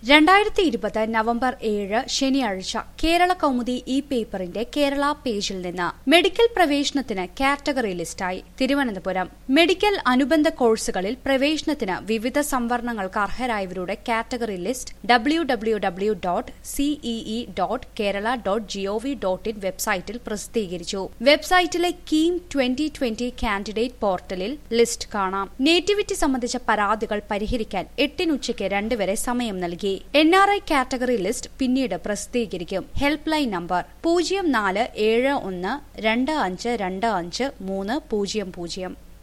രണ്ടായിരത്തി ഇരുപത് നവംബർ ഏഴ് ശനിയാഴ്ച കേരള കൗമുദി ഇ പേപ്പറിന്റെ കേരള പേജിൽ നിന്ന് മെഡിക്കൽ പ്രവേശനത്തിന് കാറ്റഗറി ലിസ്റ്റായി തിരുവനന്തപുരം മെഡിക്കൽ അനുബന്ധ കോഴ്സുകളിൽ പ്രവേശനത്തിന് വിവിധ സംവരണങ്ങൾക്ക് അർഹരായവരുടെ category list W W W dot CEE dot Kerala dot GOV dot in വെബ്സൈറ്റിൽ പ്രസിദ്ധീകരിച്ചു വെബ്സൈറ്റിലെ കീം ട്വന്റി ട്വന്റി കാൻഡിഡേറ്റ് പോർട്ടലിൽ ലിസ്റ്റ് കാണാം നേറ്റിവിറ്റി സംബന്ധിച്ച പരാതികൾ പരിഹരിക്കാൻ എട്ടിനുച്ചയ്ക്ക് രണ്ട് വരെ സമയം നൽകി N R I category list പിന്നീട് പ്രസിദ്ധീകരിക്കും ഹെൽപ്പ് ലൈൻ നമ്പർ പൂജ്യം നാല് ഏഴ് ഒന്ന് രണ്ട് അഞ്ച് രണ്ട് അഞ്ച് മൂന്ന് പൂജ്യം പൂജ്യം